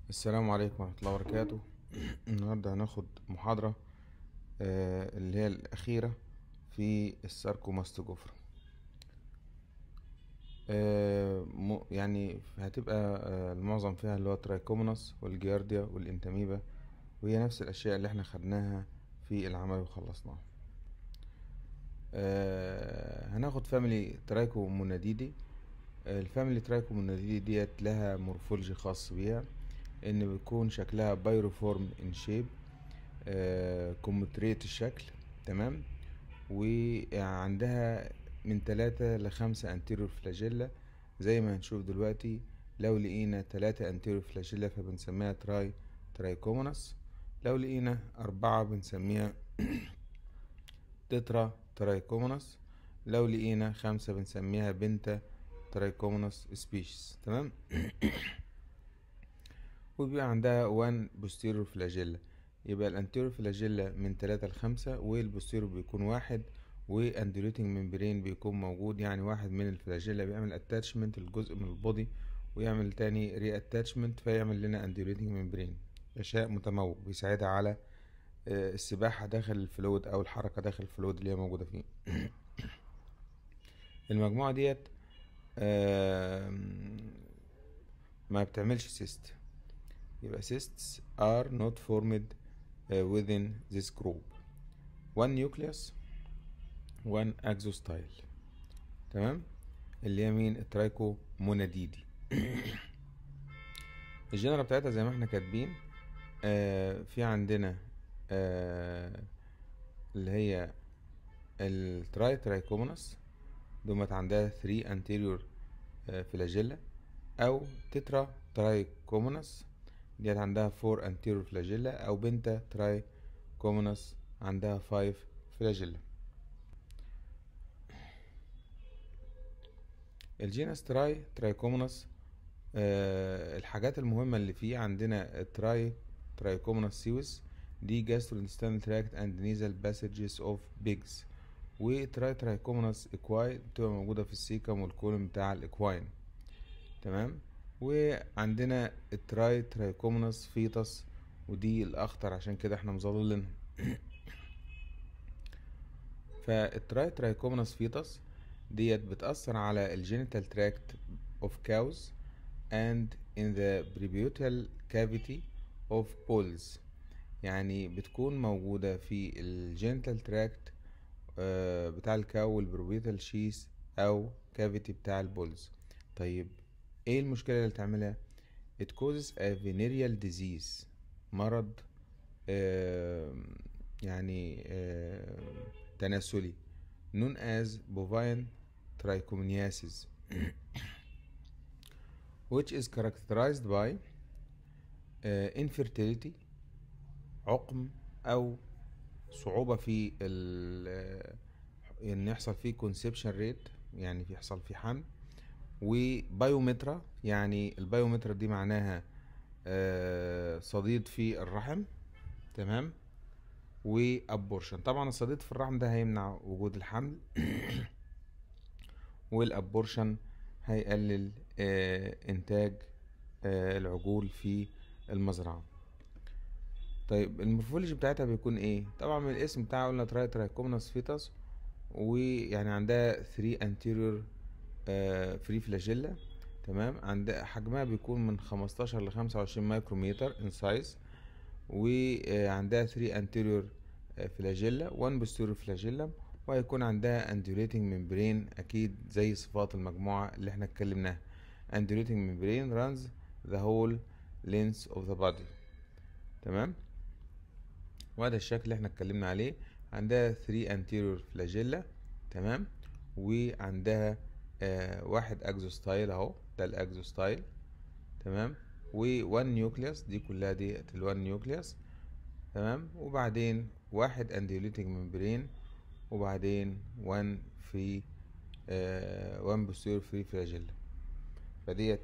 السلام عليكم ورحمة الله وبركاته النهاردة هناخد محاضرة آه، اللي هي الأخيرة في الساركوماست جفر آه، م- يعني هتبقى آه، المعظم فيها اللي هو ترايكوموناس والجيارديا والانتاميبا وهي نفس الأشياء اللي احنا خدناها في العمل وخلصناها آه، هناخد فاميلي ترايكوموناديدي الفاميلي ترايكوموناديدي ديت لها مورفولوجي خاص بيها ان بيكون شكلها بايروفورم ان شيب كومتريت الشكل تمام وعندها من تلاتة لخمسة انتيريور فلاجيلا زي ما هنشوف دلوقتي لو لقينا تلاتة انتيريور فلاجيلا فبنسميها تراي ترايكومونس لو لقينا أربعة بنسميها تترا ترايكومونس لو لقينا خمسة بنسميها بنتا ترايكومونس سبيشيز تمام وبيبقى عندها وان بوستيرور فلاجيلا يبقى الانتيرور فلاجيلا من تلاتة لخمسة والبوستيرور بيكون واحد واندوليتنج ممبرين بيكون موجود يعني واحد من الفلاجيلا بيعمل اتاتشمنت لجزء من البودي ويعمل تاني ري اتاتشمنت فيعمل لنا اندوليتنج ممبرين غشاء متموج بيساعدها على آه، السباحة داخل الفلويد أو الحركة داخل الفلويد اللي هي موجودة فيه المجموعة ديت آم، ما بتعملش سيست يبقى cysts are not formed uh, within this group one nucleus one axostyle تمام اللي هي مين الترايكو موناديدي الجنرا بتاعتها زي ما احنا كاتبين آه في عندنا آه اللي هي التراي ترايكومونس دومت عندها 3 anterior آه فلاجيلا او تترا ترايكومونس ديت عندها 4 anterior flagella او بنتا ترايكومونس عندها 5 flagella الجينس تراي ترايكومونس آه الحاجات المهمة اللي فيه عندنا التراي ترايكومونس سيوس دي gastrointestinal tract and nasal passages of pigs وتراي ترايكومونس اكواي بتبقى موجودة في السيكم والكولوم بتاع الاكواين تمام وعندنا التراي ترايكومونس فيتس ودي الاخطر عشان كده احنا مظللينها فالتراي ترايكومونس فيتس ديت بتأثر على الجينيتال تراكت of cows and in the preputal cavity of bulls يعني بتكون موجودة في الجينيتال تراكت بتاع الكاو والبروبيتال شيس او كافيتي بتاع البولز طيب ايه المشكلة اللي تعملها it causes a venereal disease مرض آه يعني آه تناسلي known as bovine trichomoniasis which is characterized by آه infertility عقم او صعوبة في ال ان يحصل فيه conception rate يعني في يحصل فيه حمل وبايومترا يعني البايومترا دي معناها آه، صديد في الرحم تمام وابورشن طبعا الصديد في الرحم ده هيمنع وجود الحمل والابورشن هيقلل آه، انتاج آه، العجول في المزرعه طيب المورفولوجي بتاعتها بيكون ايه طبعا من الاسم بتاعها قلنا تراي ترايكومونس فيتس ويعني عندها 3 anterior فري فلاجيلا تمام عند حجمها بيكون من 15 ل 25 مايكرومتر ان سايز وعندها 3 anterior فلاجيلا 1 posterior فلاجيلا وهيكون عندها undulating membrane اكيد زي صفات المجموعة اللي احنا اتكلمناها undulating membrane runs the whole length of the body تمام وهذا الشكل اللي احنا اتكلمنا عليه عندها 3 anterior فلاجيلا تمام وعندها آه واحد اكزوستايل اهو ده الاكزوستايل تمام و1 نيوكليوس دي كلها دي ال1 نيوكليوس تمام وبعدين واحد انديوليتنج ممبرين وبعدين 1 فري آه 1 بوستيريور فري فلاجيلا فديت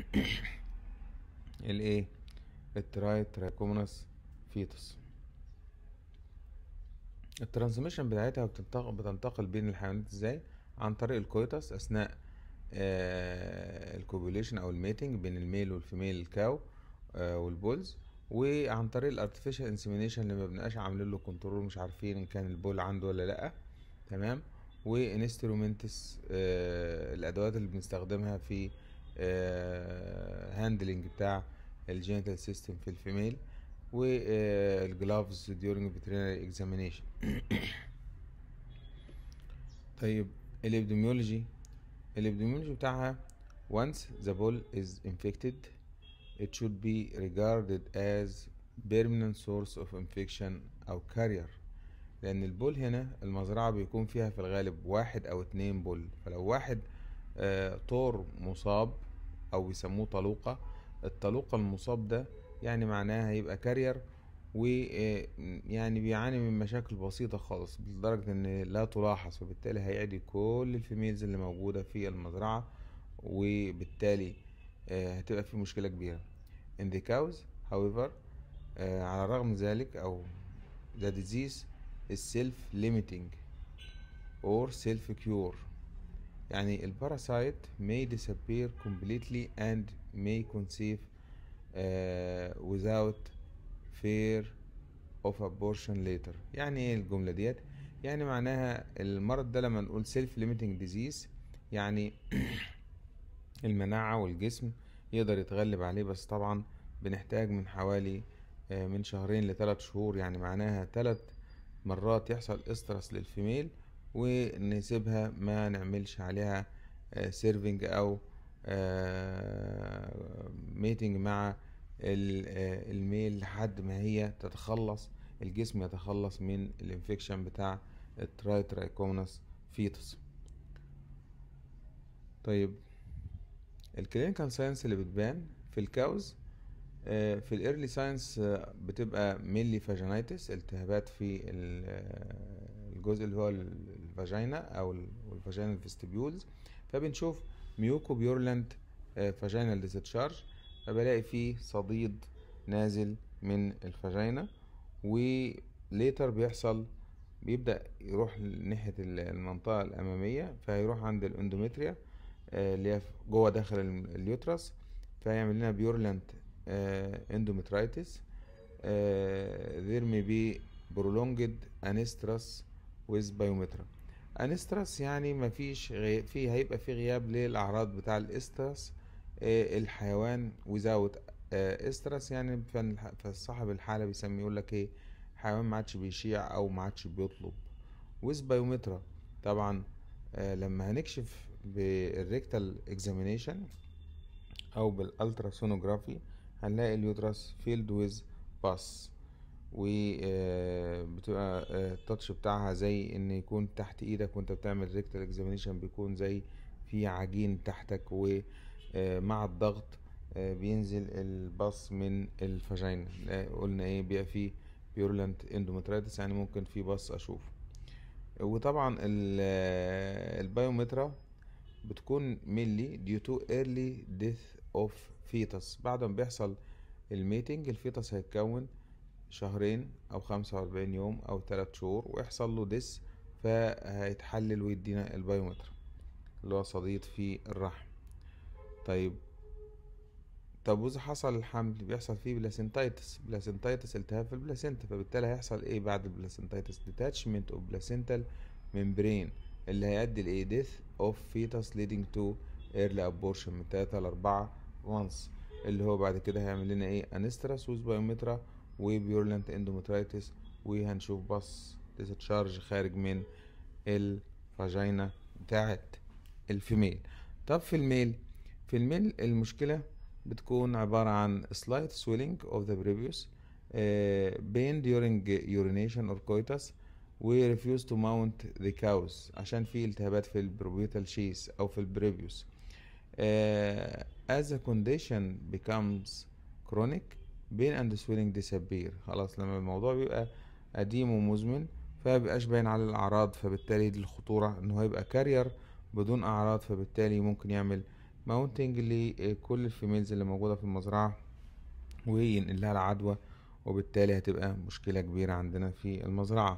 الايه التراي ترايكومونس فيتوس الترانسميشن بتاعتها بتنتقل بتنتقل بين الحيوانات ازاي عن طريق الكويتس اثناء الكوبوليشن او الميتنج بين الميل والفيميل الكاو آه، والبولز وعن طريق الارتفيشال انسيمينيشن اللي ما بنبقاش عاملين له كنترول مش عارفين ان كان البول عنده ولا لا تمام وانسترومنتس الادوات اللي بنستخدمها في هاندلنج بتاع الجينيتال سيستم في الفيميل والجلافز during veterinary examination طيب الابديميولوجي الابديميولوجي بتاعها once the bull is infected it should be regarded as permanent source of infection أو carrier لأن البول هنا المزرعة بيكون فيها في الغالب واحد أو اتنين بول فلو واحد آه طور مصاب أو بيسموه طلوقة الطلوقة المصاب ده يعني معناها هيبقى كارير ويعني بيعاني من مشاكل بسيطة خالص لدرجة ان لا تلاحظ وبالتالي هيعدي كل الفيميلز اللي موجودة في المزرعة وبالتالي آه، هتبقى في مشكلة كبيرة in the cows however آه، على الرغم من ذلك او the disease is self limiting or self cure يعني الباراسايت may disappear completely and may conceive uh, without fear of abortion later يعني ايه الجملة ديت يعني معناها المرض ده لما نقول self limiting disease يعني المناعة والجسم يقدر يتغلب عليه بس طبعا بنحتاج من حوالي آه، من شهرين لثلاث شهور يعني معناها ثلاث مرات يحصل استرس للفيميل ونسيبها ما نعملش عليها سيرفنج او ميتنج مع ال- آه، الميل لحد ما هي تتخلص الجسم يتخلص من الانفكشن بتاع الترايترايكومونس فيتس طيب الكلينيكال ساينس اللي بتبان في الكاوز آه، في الايرلي ساينس بتبقى ميلي فاجينايتس التهابات في ال- آه، الجزء اللي هو ال- الفاجينا او الفاجينال فيستيبيولز فبنشوف ميوكو بيورلاند فاجينال ديستشارج فبلاقي فيه صديد نازل من الفاجينا وليتر بيحصل بيبدأ يروح ناحية ال- المنطقة الأمامية فهيروح عند الأندومتريا آه، اللي هي في- جوه داخل ال- اليوترس فيعمل لنا بيورلانت اندومترايتس there may be prolonged anistras with biometra انسترس يعني مفيش غي... في هيبقى في غياب للأعراض بتاع الاسترس آه، الحيوان without آه، استرس يعني فالح- فصاحب الحالة بيسمي يقول لك ايه حيوان ما عادش بيشيع او ما عادش بيطلب with biometra طبعا آه، لما هنكشف بالريكتال اكزامينيشن او بالالتراسونوجرافي هنلاقي اليوترس فيلد ويز باس وبتبقى التاتش بتاعها زي ان يكون تحت ايدك وانت بتعمل ريكتال اكزامينيشن بيكون زي في عجين تحتك ومع الضغط آه، بينزل الباص من الفاجينا لا، قلنا ايه بيبقى فيه بيورلنت اندومترايتس يعني ممكن في باص اشوفه وطبعا ال- البايومترا بتكون ملي due to early death of fetus بعد ما بيحصل الميتنج الفيتس هيتكون شهرين او خمسة واربعين يوم او تلات شهور ويحصل له ديس فهيتحلل ويدينا البايومتر اللي هو صديد في الرحم طيب طب وإذا حصل الحمل بيحصل فيه بلاسنتايتس بلاسنتايتس التهاب في البلاسنتا فبالتالي هيحصل ايه بعد البلاسنتايتس detachment of placental membrane اللي هيؤدي لايه death of fetus leading to early abortion من 3 ل 4 months اللي هو بعد كده هيعمل لنا ايه انسترس ويز بايومترا وبيورلنت اندومترايتس وهنشوف بص ديسشارج خارج من الفاجينا بتاعت الفيميل طب في الميل في الميل المشكلة بتكون عبارة عن slight swelling of the previous uh, pain during urination or coitus و refuse to mount the cows عشان في التهابات في البروبيوتال شيس أو في البريفيوس uh, as the condition becomes chronic pain and swelling disappear خلاص لما الموضوع بيبقى قديم ومزمن فمبيبقاش باين على الأعراض فبالتالي دي الخطورة إن هو يبقى كارير بدون أعراض فبالتالي ممكن يعمل ماونتنج لكل الفيميلز اللي موجودة في المزرعة وينقل لها العدوى وبالتالي هتبقى مشكلة كبيرة عندنا في المزرعة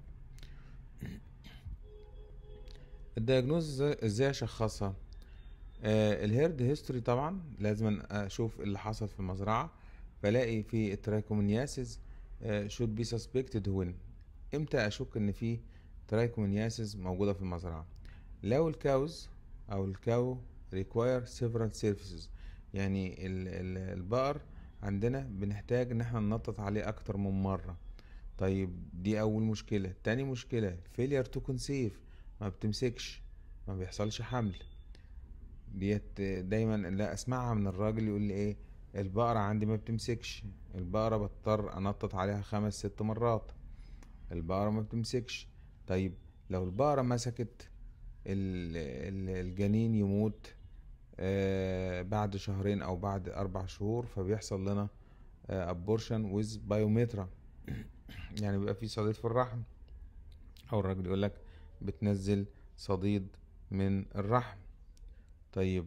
الدياجنوز ازاي اشخصها آه الهيرد هيستوري طبعا لازم اشوف اللي حصل في المزرعه بلاقي في الترايكومونياسيس آه should be suspected when امتى اشك ان في ترايكومونياسيس موجوده في المزرعه لو الكاوز او الكاو require several services يعني ال- ال- البقر عندنا بنحتاج ان احنا ننطط عليه اكتر من مرة طيب دي اول مشكلة تاني مشكلة failure to conceive ما بتمسكش ما بيحصلش حمل ديت دايما لا اسمعها من الراجل يقول لي ايه البقرة عندي ما بتمسكش البقرة بضطر انطط عليها خمس ست مرات البقرة ما بتمسكش طيب لو البقرة مسكت ال- ال- الجنين يموت آه، بعد شهرين او بعد اربع شهور فبيحصل لنا ابورشن ويز بايومترا يعني بيبقى في صديد في الرحم او الراجل يقول لك بتنزل صديد من الرحم طيب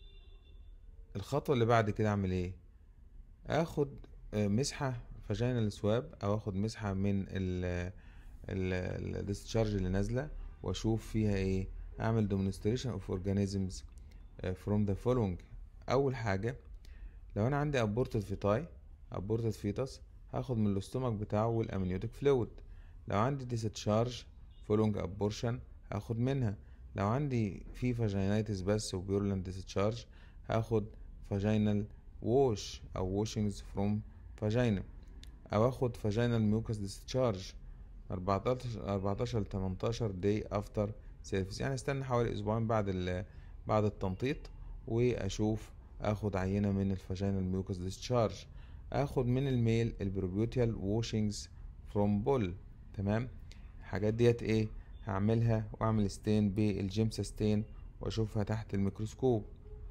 الخطوه اللي بعد كده اعمل ايه اخد آه، مسحه فاجينال سواب او اخد مسحه من ال الديسشارج اللي نازله واشوف فيها ايه اعمل demonstration of organisms آه، from the following اول حاجه لو انا عندي aborted فيتاي aborted fetus هاخد من الاستومك بتاعه والامنيوتيك فلويد لو عندي discharge following abortion هاخد منها لو عندي في فاجينايتس بس وبيورلان discharge هاخد vaginal wash او washings from vagina او اخد vaginal mucus discharge 14 14 ل 18 day after service يعني استنى حوالي اسبوعين بعد ال بعد التنطيط واشوف اخد عينة من الفاجينال ميوكس ديسشارج اخد من الميل البروبيوتيال ووشنجز فروم بول تمام الحاجات ديت ايه هعملها واعمل ستين بالجيمس ستين واشوفها تحت الميكروسكوب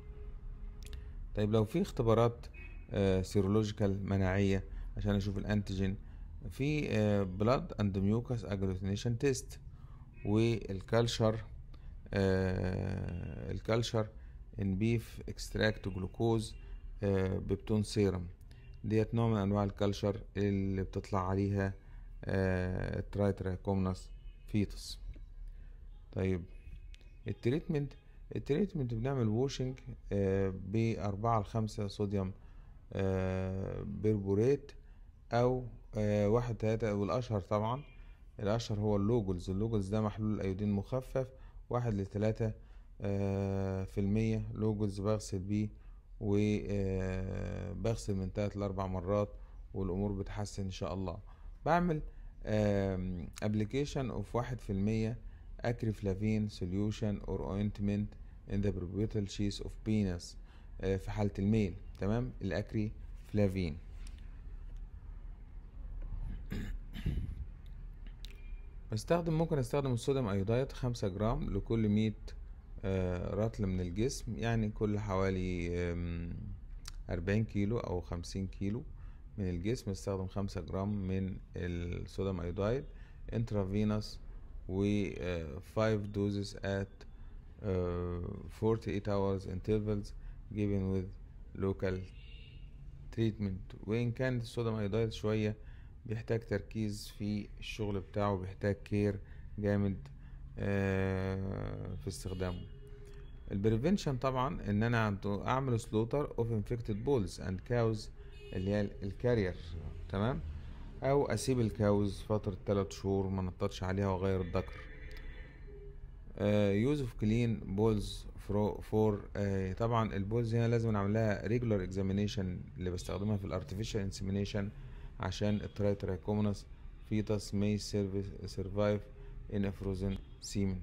طيب لو في اختبارات سيرولوجيكال مناعية عشان اشوف الانتيجين في بلاد اند ميوكس اجلوتينيشن تيست والكالشر الكالشر ان بيف اكستراكت جلوكوز ببتون سيرم ديت نوع من انواع الكالشر اللي بتطلع عليها الترايتراكومنس فيتس طيب التريتمنت التريتمنت بنعمل ووشنج بأربعة لخمسة صوديوم آه، بيربوريت أو آه، واحد تلاتة والأشهر طبعا الأشهر هو اللوجلز اللوجلز ده محلول أيودين مخفف واحد لتلاتة آه، في المية لوجلز بغسل بيه وبغسل من تلات لأربع مرات والأمور بتحسن إن شاء الله بعمل ابلكيشن اوف واحد في المية اكريفلافين solution or ointment in the preputal sheath of penis آه، في حالة الميل تمام الاكري فلافين بستخدم ممكن استخدم الصوديوم ايودايد خمسة جرام لكل مية آه، رطل من الجسم يعني كل حوالي أربعين كيلو أو خمسين كيلو من الجسم استخدم خمسة جرام من الصوديوم ايودايد انترافينوس و 5 doses at uh, 48 hours intervals given with local treatment وإن كان الصوديوم ايودايد شوية بيحتاج تركيز في الشغل بتاعه بيحتاج كير جامد آه، في استخدامه البريفنشن طبعا ان انا عند- اعمل سلوتر اوف انفكتد بولز اند كاوز اللي هي الكارير تمام او اسيب الكاوز فترة 3 شهور ما نططش عليها واغير الذكر يوز اوف كلين بولز فور طبعا البولز هنا لازم نعمل لها ريجولار اكزامينيشن اللي بستخدمها في الارتفيشال انسيمينيشن عشان الترايترايكومونس فيتس may serve- survive in a frozen semen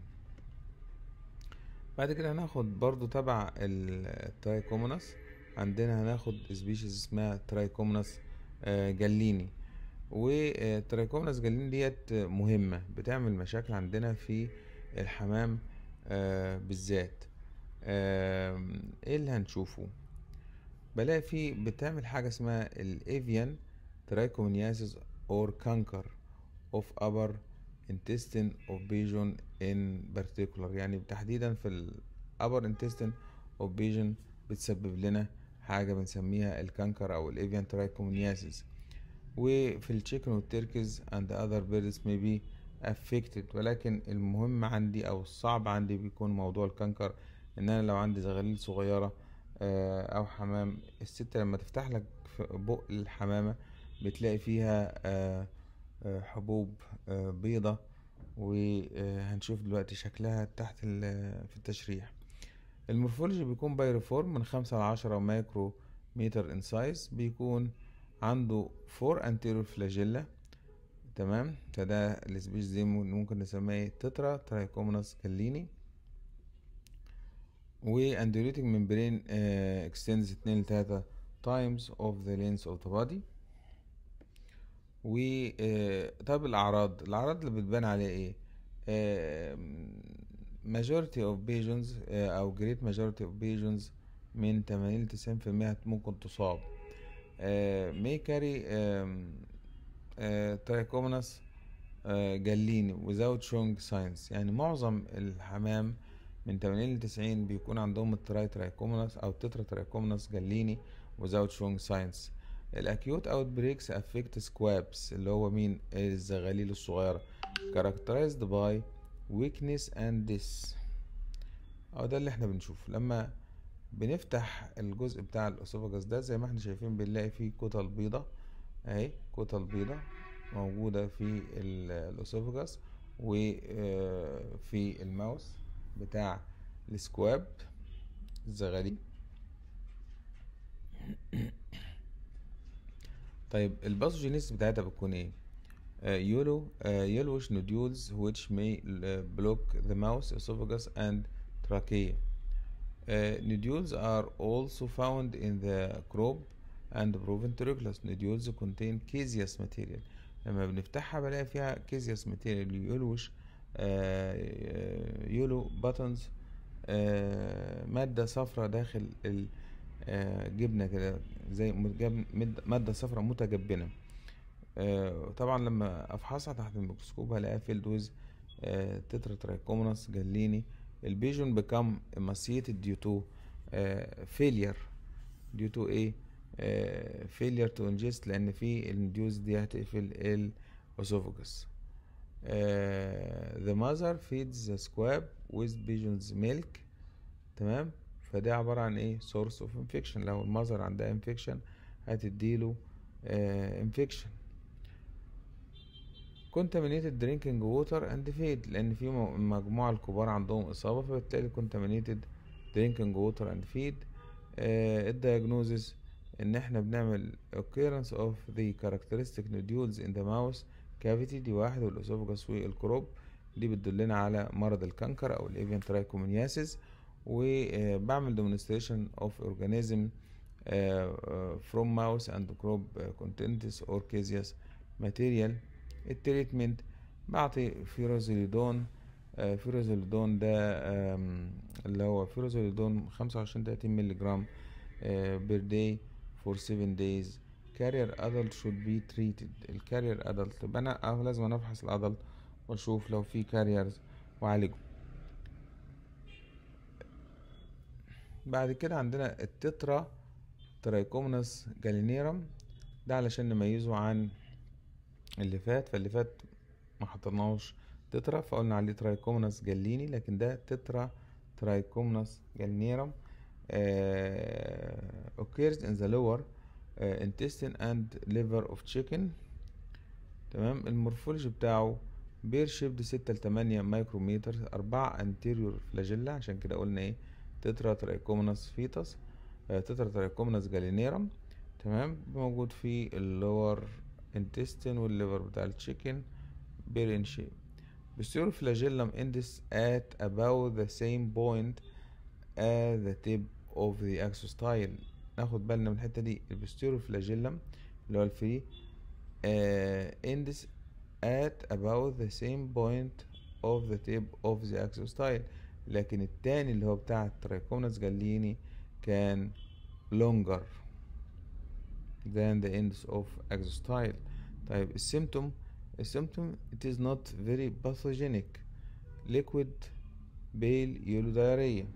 بعد كده هناخد برضو تبع الترايكومونس عندنا هناخد سبيشيز اسمها ترايكومونس آه، جليني والترايكومونس جليني ديت مهمة بتعمل مشاكل عندنا في الحمام آه، بالذات آم، ايه اللي هنشوفه بلاقي في بتعمل حاجة اسمها الافيان ترايكومونياسيس اور كانكر اوف upper intestine of pigeon in particular يعني تحديدا في ال upper intestine of pigeon بتسبب لنا حاجة بنسميها الكانكر أو الإيفيان ترايكومونياسيس وفي التشيكن والتركيز and other birds may be affected ولكن المهم عندي أو الصعب عندي بيكون موضوع الكانكر ان انا لو عندي زغاليل صغيرة آه، او حمام الست لما تفتح لك في بق الحمامة بتلاقي فيها آه، آه، حبوب آه، بيضة وهنشوف دلوقتي شكلها تحت ال- في التشريح المورفولوجي بيكون بايرفورم من خمسة لعشرة مايكرو متر ان سايز بيكون عنده فور انتيريور فلاجيلا تمام فده السبيش دي ممكن نسميه تترا ترايكوموناس كاليني واندوليتنج ممبرين اكستندز 2 ل 3 times of the length of the body و آه، طب الاعراض الاعراض اللي بتبان عليها ايه آه، majority of patients آه، او great majority of patients من 80 ل 90% ممكن تصاب آه، may carry آم، آه، trichomonas آه، جاليني without showing signs يعني معظم الحمام من 80 ل 90 بيكون عندهم التراي ترايكوموناس او التترا ترايكوموناس جاليني without showing signs الاكيوت اوت بريكس افكت سكوابس اللي هو مين الزغاليل الصغيره characterized by weakness and this او ده اللي احنا بنشوفه لما بنفتح الجزء بتاع الاسوفاجاس ده زي ما احنا شايفين بنلاقي فيه كتل بيضة اهي كتل بيضة موجودة في ال- الاسوفاجاس وفي الماوس بتاع السكواب الزغاليل طيب الباثوجينيس بتاعتها بتكون ايه يولو yellowish nodules which may uh, block the mouth esophagus and trachea Uh, nodules are also found in the crop and proventriculus nodules contain caseous material لما بنفتحها بلاقي فيها caseous material يلوش يولو باتنز مادة صفرة داخل الجبنة كده زي متجب- مد- مادة صفرة متجبنة آه، طبعا لما افحصها تحت الميكروسكوب هلاقيها فيلد ويز تترا ترايكوموناس جاليني البيجون بيكم emaciated due to آه، failure due to ايه آه، failure to ingest لان في النديوز دي هتقفل الاسوفاجس the mother feeds the squab with pigeon's milk تمام فده عبارة عن ايه source of infection لو المذر عندها infection هتديله آه، infection contaminated drinking water and feed لان في م- مجموعة الكبار عندهم اصابة فبالتالي contaminated drinking water and feed آه، الdiagnosis ان احنا بنعمل occurrence of the characteristic nodules in the mouth cavity دي واحد والاسوفجس والكروب دي بتدلنا على مرض الكنكر او الايفيان ترايكومونياسيس وبعمل demonstration of organism uh, uh, from mouse and crop uh, contents or caseous material التريتمنت بعطي فيروزوليدون آه، فيروزوليدون ده آم، اللي هو فيروزوليدون خمسة وعشرين تلاتين مللي جرام بير داي فور سيفن دايز carrier adult should be treated الكارير adult يبقى انا آه، لازم أنا افحص الادلت واشوف لو في كاريرز واعالجه بعد كده عندنا التترا ترايكوموناس جالينيرم ده علشان نميزه عن اللي فات فاللي فات ما حطيناهوش تترا فقلنا عليه ترايكوموناس جاليني لكن ده تترا ترايكوموناس جالينيرم آه occurs in the lower آه intestine and liver of chicken تمام المورفولوجي بتاعه بير شيبد ستة لتمانية مايكرومتر أربعة انتيريور فلاجيلا عشان كده قلنا ايه تترا ترايكوموناس فيتس آه تترا ترايكوموناس جالينيرم تمام موجود في اللور intestine والليفر بتاع التشيكن بير ان شيب posterior flagellum ends at about the same point at the tip of the axostyle ناخد بالنا من الحتة دي البوستيريور فلاجيلم اللي هو الفري uh, ends at about the same point of the tip of the axostyle لكن التاني اللي هو بتاع الترايكومنس جاليني كان longer than the ends of axostyle طيب السيمتوم السيمتوم it is not very pathogenic liquid pale yellow diarrhea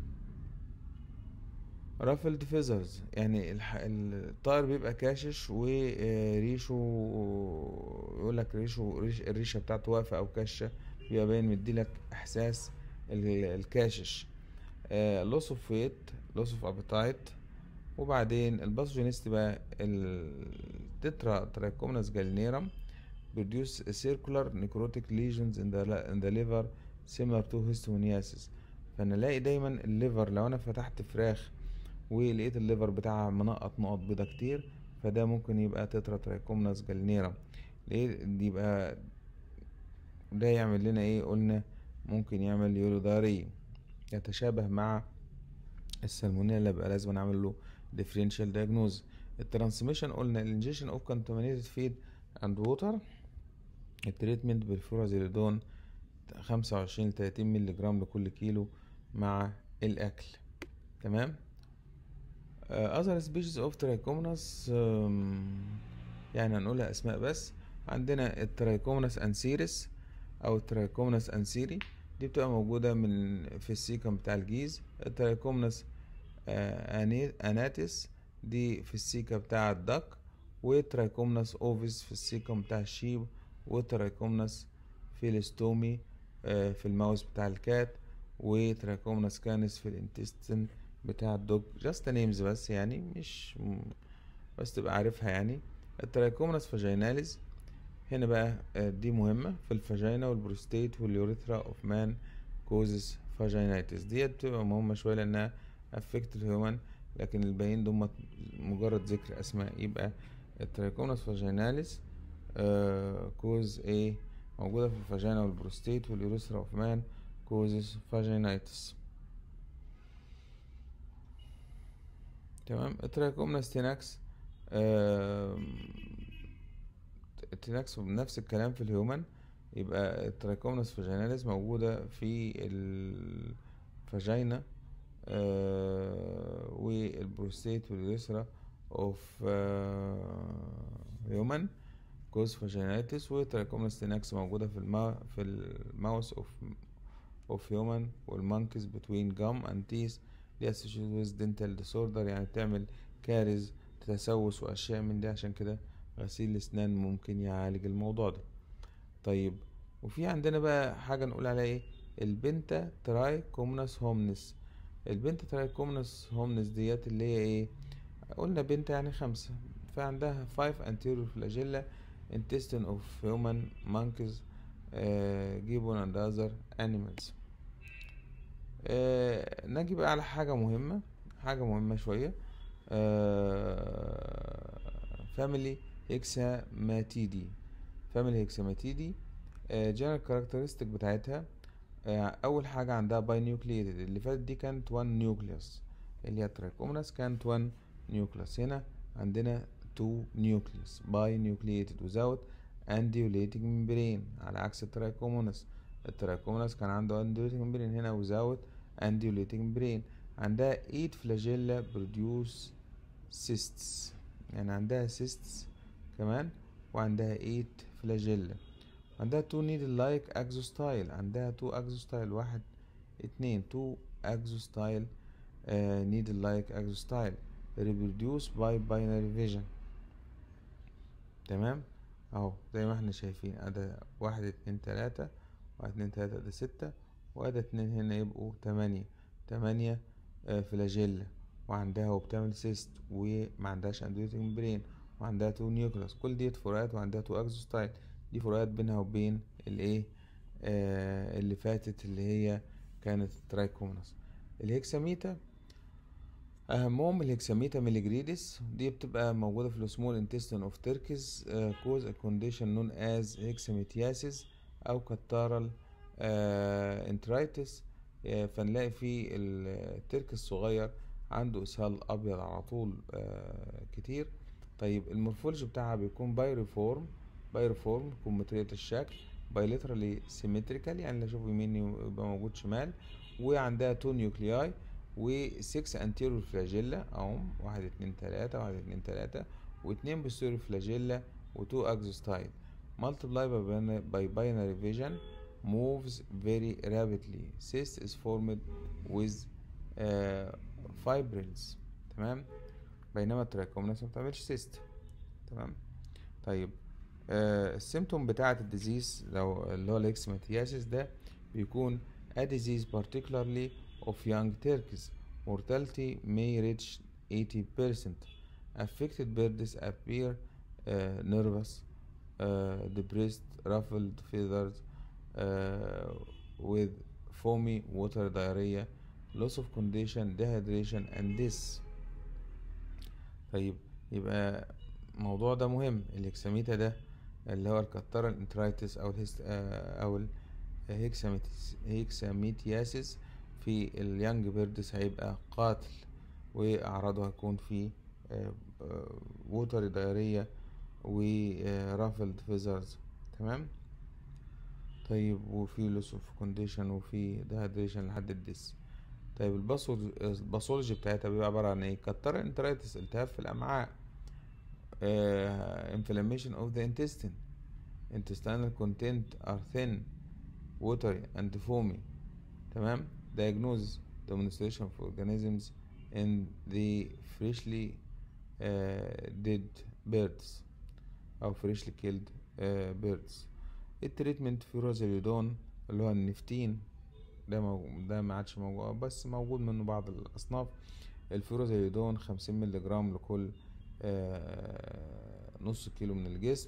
رافلد فيزرز يعني الح... الطائر بيبقى كاشش وريشه يقول لك ريشه ريش الريشه بتاعته واقفه او كاشه بيبقى باين مديلك احساس ال- الكاشش لوس اوف ويت لوس اوف ابيتايت وبعدين الباثوجينيست بقى التترا ترايكومناس جالينيرم produce circular necrotic lesions in the, in the liver similar to histoniasis فانا الاقي دايما الليفر لو انا فتحت فراخ ولقيت الليفر بتاعها منقط نقط بيضة كتير فده ممكن يبقى تترا ترايكومناس جالينيرم ليه يبقى ده يعمل لنا ايه قلنا ممكن يعمل يوروداري يتشابه مع السالمونيلا يبقى لازم نعمل له differential diagnosis الترانسميشن قلنا الانجيشن اوف contaminated feed and water التريتمنت بالفورازيليدون خمسة وعشرين لتلاتين مللي جرام لكل كيلو مع الأكل تمام uh, other species of trichomonas um, يعني هنقولها أسماء بس عندنا الترايكوموناس أنسيرس أو الترايكوموناس أنسيري دي بتبقى موجودة من في السيكم بتاع الجيز الترايكوموناس أناتس دي في السيكا بتاع الدك وترايكومناس اوفيس في السيكم بتاع الشيب وترايكومناس فيلستومي في الماوس بتاع الكات وترايكومناس كانس في الانتستين بتاع الدوج جاست نيمز بس يعني مش بس تبقى عارفها يعني الترايكومناس فاجيناليز هنا بقى دي مهمة في الفاجينا والبروستيت واليوريثرا اوف مان كوزز فاجينايتس ديت بتبقى مهمة شوية لأنها افكت الهيومن لكن الباقيين دول مجرد ذكر اسماء يبقى الترايكومناس فاجيناليس آه كوز ايه موجودة في الفاجينا والبروستيت واليوريثرا اوف مان كوزز فاجينايتس تمام الترايكومناس تيناكس آه تيناكس نفس الكلام في الهيومن يبقى الترايكومناس فاجيناليس موجودة في الفاجينا آه والبروستيت واليسرى اوف هيومن كوز فاجينايتس وتراكومنس تيناكس موجودة في الما في الماوس اوف اوف هيومن والمونكيز بتوين جام اند تيس دي associated with dental disorder يعني بتعمل كارز تسوس واشياء من دي عشان كده غسيل الاسنان ممكن يعالج الموضوع ده طيب وفي عندنا بقى حاجة نقول عليها ايه البنتا تراي كومنس هومنس البنت ترايكومنس هومنس ديت اللي هي ايه قلنا بنت يعني خمسة فعندها five anterior flagella intestine of human monkeys uh, gibbon and other animals uh, نجي بقى على حاجة مهمة حاجة مهمة شوية uh, family hexamatidi family hexamatidi uh, general characteristic بتاعتها اول حاجه عندها باي نيوكليتد اللي فاتت دي كانت 1 نيوكليوس اللي هي ترايكوموناس كانت 1 نيوكليوس هنا عندنا 2 نيوكليوس باي نيوكليتد without undulating membrane على عكس الترايكوموناس الترايكوموناس كان عنده undulating membrane هنا without undulating membrane عندها 8 flagella produce cysts يعني عندها cysts كمان وعندها 8 flagella عندها تو نيدل لايك اكزوستايل عندها تو اكزوستايل واحد اتنين تو اكزوستايل نيدل لايك اكزوستايل reproduce by binary vision تمام اهو زي ما احنا شايفين ادي واحد اتنين تلاتة واحد اتنين تلاتة ادي ستة وادي اتنين هنا يبقوا تمانية تمانية آه فلاجيلا وعندها وبتعمل سيست وما عندهاش اندوتيك برين وعندها تو نيوكلاس كل ديت فروقات وعندها تو اكزوستايل دي فروقات بينها وبين الايه آه اللي فاتت اللي هي كانت ترايكوموناس الهكساميتا اهمهم الهكساميتا ميليجريدس دي بتبقى موجوده في السمول انتستين اوف تركيز كوز كونديشن نون از هكساميتياسيس او كتارال انترايتس فنلاقي في الترك الصغير عنده اسهال ابيض على طول آه كتير طيب المورفولوجي بتاعها بيكون بايريفورم بايرفورم كومترية الشكل بايليترالي سيمتريكال يعني اللي اشوفه يمين يبقى موجود شمال وعندها تو نيوكلياي و 6 انتيرور فلاجيلا اهم واحد اتنين تلاتة واحد اتنين تلاتة واتنين بوستيرور فلاجيلا وتو اكزوستايل multiply by binary vision moves very rapidly cyst is formed with uh, fibrils تمام بينما التراكومناس ما بتعملش سيست تمام طيب آه السيمتوم بتاعة الديزيز لو اللي هو الاكسماتياسيس ده بيكون a disease particularly of young turkeys. Mortality may reach 80%. Affected birds appear uh, nervous, uh, depressed, ruffled feathers, uh, with foamy water diarrhea, loss of condition, dehydration, and this. طيب يبقى الموضوع ده مهم الهكساميتا ده اللي هو الكترة الانترايتس او الهست او الهكساميتياسيس في اليانج بيردز هيبقى قاتل واعراضه هيكون في ووتر دايرية ورافلد فيزرز تمام طيب وفي لوس اوف كونديشن وفي دهيدريشن لحد الدس طيب الباثولوجي بتاعتها بيبقى عبارة عن ايه كتر انترايتس التهاب في الامعاء uh, inflammation of the intestine intestinal content are thin watery and foamy تمام diagnose demonstration of organisms in the freshly uh, dead birds أو freshly killed uh, birds التريتمنت فيروزاليدون اللي هو النفتين ده موجود ده ما عادش موجود بس موجود منه بعض الأصناف الفيروزاليدون خمسين مللي جرام لكل آه نص كيلو من الجسم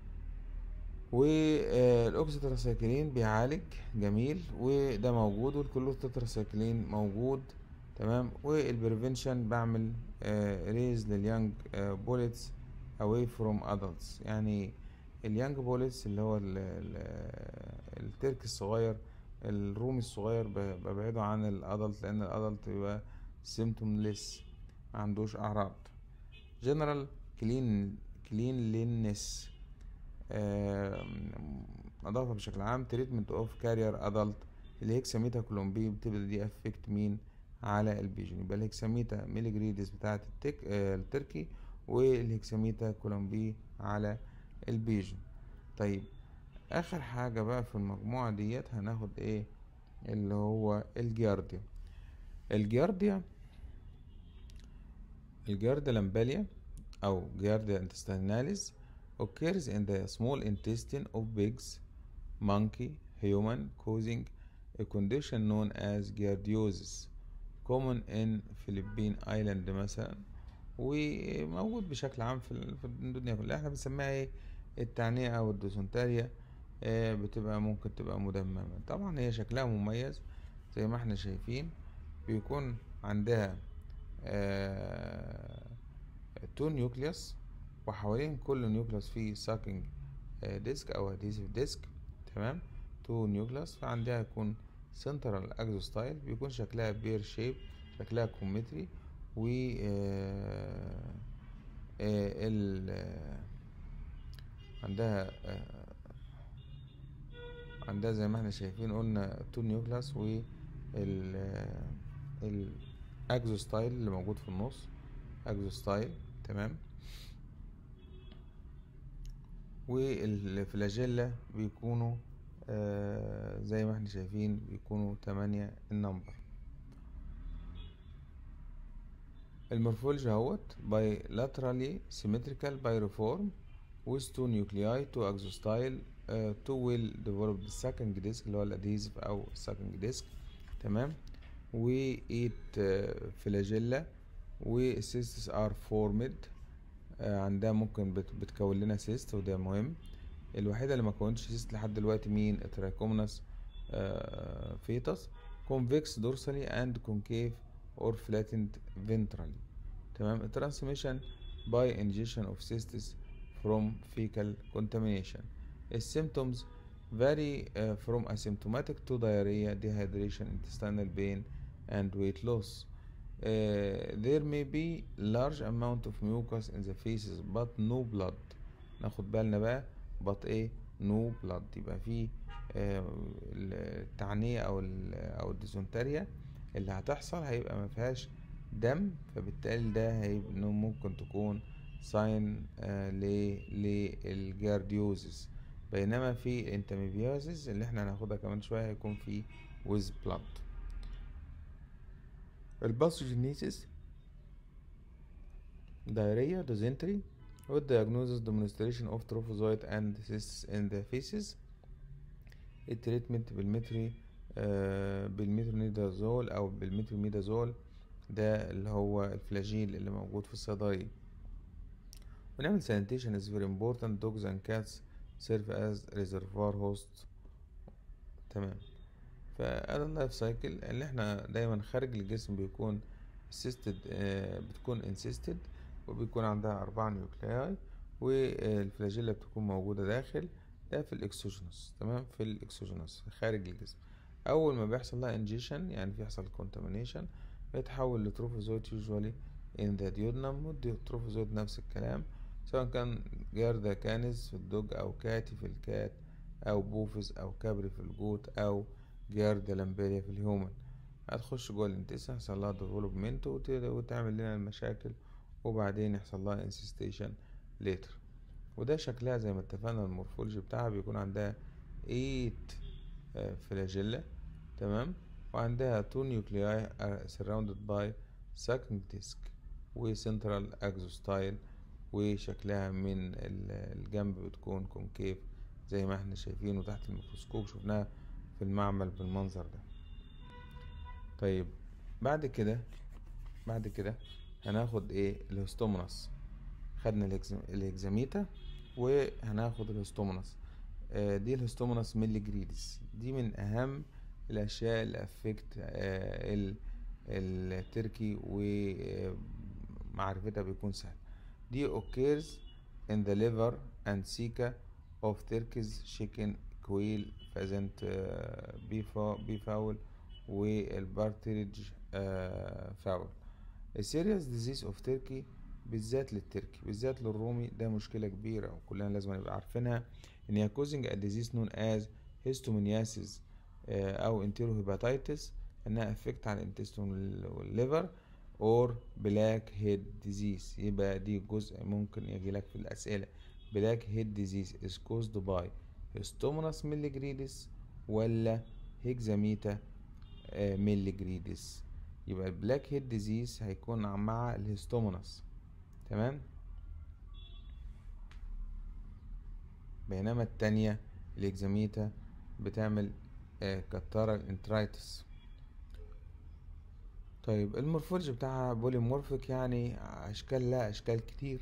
والاوكسيتراسايكلين بيعالج جميل وده موجود والكلوتتراسايكلين موجود تمام والبريفنشن بعمل ريز لليانج بوليتس اواي فروم ادلتس يعني اليانج بوليتس اللي هو ال ال الترك الصغير الرومي الصغير ببعده عن الادلت لان الادلت بيبقى سيمتومليس ما عندوش اعراض جنرال كلين كلينلينس نظافة بشكل عام تريتمنت اوف كارير ادلت الهكساميتا كولومبي بتبدا دي افكت مين على البيجن يبقى الهكساميتا ميليجريدس بتاعت التك آه التركي والهكساميتا كولومبي على البيجن طيب اخر حاجة بقى في المجموعة ديت هناخد ايه اللي هو الجيارديا الجيارديا الجيارديا لامباليا أو جيارديا intestinalis occurs in the small intestine of pigs, monkey, human causing a condition known as giardiosis common in Philippine Island مثلا وموجود بشكل عام في الدنيا كلها احنا بنسميها ايه التعنية او الدوسنتاريا اه بتبقى ممكن تبقى مدممة طبعا هي شكلها مميز زي ما احنا شايفين بيكون عندها اه تو نيوكليوس وحوالين كل نيوكليوس فيه ساكنج ديسك او ادهيسيف ديسك تمام تو نيوكليوس فعندها يكون سنترال اكزوستايل بيكون شكلها بير شيب شكلها كومتري و ال عندها عندها زي ما احنا شايفين قلنا تو نيوكلاس و الاكزوستايل اللي موجود في النص اكزوستايل تمام والفلاجيلا بيكونوا آه زي ما احنا شايفين بيكونوا تمانية النمبر المورفولوجي اهوت bilaterally symmetrical pyriform with two nuclei two axostyle uh, two well developed sucking disc اللي هو الادهيزف او sucking disc تمام و 8 فلاجيلا والسيستس ار فورمد عندها ممكن بت بتكون لنا سيست وده مهم الوحيده اللي ما كونتش سيست لحد دلوقتي مين التراكومنس فيتس convex dorsally and concave or flattened ventrally تمام transmission by ingestion of cystis from fecal contamination السيمتومز vary uh, from asymptomatic to diarrhea dehydration intestinal pain and weight loss Uh, there may be large amount of mucus in the feces but no blood ناخد بالنا بقى but ايه no blood يبقى في آه التعنية او او الديزونتاريا اللي هتحصل هيبقى ما فيهاش دم فبالتالي ده هيبقى ممكن تكون ساين آه للجارديوزس بينما في الانتاميبيوزس اللي احنا هناخدها كمان شوية هيكون في with blood الباثوجينيسيس diarrhea dysentery with diagnosis demonstration of trophozoite and cysts in the feces التريتمنت بالمتري آه، بالميترونيدازول او بالميتروميدازول ده اللي هو الفلاجيل اللي موجود في الصيدلية ونعمل sanitation is very important dogs and cats serve as reservoir hosts تمام فهذا اللايف سايكل اللي احنا دايما خارج الجسم بيكون assisted آه، بتكون insisted وبيكون عندها أربعة نيوكلياي والفلاجيلا بتكون موجودة داخل ده في الاكسوجينوس تمام في الاكسوجينوس خارج الجسم أول ما بيحصل لها انجيشن يعني بيحصل contamination بيتحول لتروفوزويد usually in the duodenum والتروفوزويد نفس الكلام سواء كان جاردة كانز في الدوج أو كاتي في الكات أو بوفز أو كابري في الجوت أو جاردة لامبيريا في الهيومن هتخش جوه الانتستين يحصل لها ديفلوبمنت وتعمل لنا المشاكل وبعدين يحصل لها انسستيشن ليتر وده شكلها زي ما اتفقنا المورفولوجي بتاعها بيكون عندها 8 فلاجيلا تمام وعندها two nuclei are surrounded by sucking disc وسنترال اكزوستايل وشكلها من الجنب بتكون كونكيف زي ما احنا شايفينه تحت الميكروسكوب شفناها في المعمل بالمنظر ده طيب بعد كده بعد كده هناخد ايه الهستومونس خدنا الاكزاميتا وهناخد الهستومونس آه دي الهستومونس ميلي جريدس دي من اهم الاشياء اللي افكت آه التركي ومعرفتها بيكون سهل دي occurs in the liver and ceca of turkeys chicken quail pheasant بي فاول والبارتريج فاول السيريس ديزيز اوف تركي بالذات للتركي بالذات للرومي ده مشكلة كبيرة وكلنا لازم نبقى عارفينها ان هي causing a disease known as histominiasis او enterohepatitis انها افكت على الانتستين والليفر اور بلاك هيد ديزيز يبقى دي جزء ممكن يجي لك في الاسئله بلاك هيد ديزيز is caused by هيستوموناس ميليجريدس ولا هيكزاميتا ميليجريدس يبقى البلاك هيد ديزيز هيكون مع الهيستوموناس تمام بينما التانية الاكزاميتا بتعمل كتارة الانترايتس طيب المورفولوجي بتاعها بوليمورفيك يعني اشكال لا اشكال كتير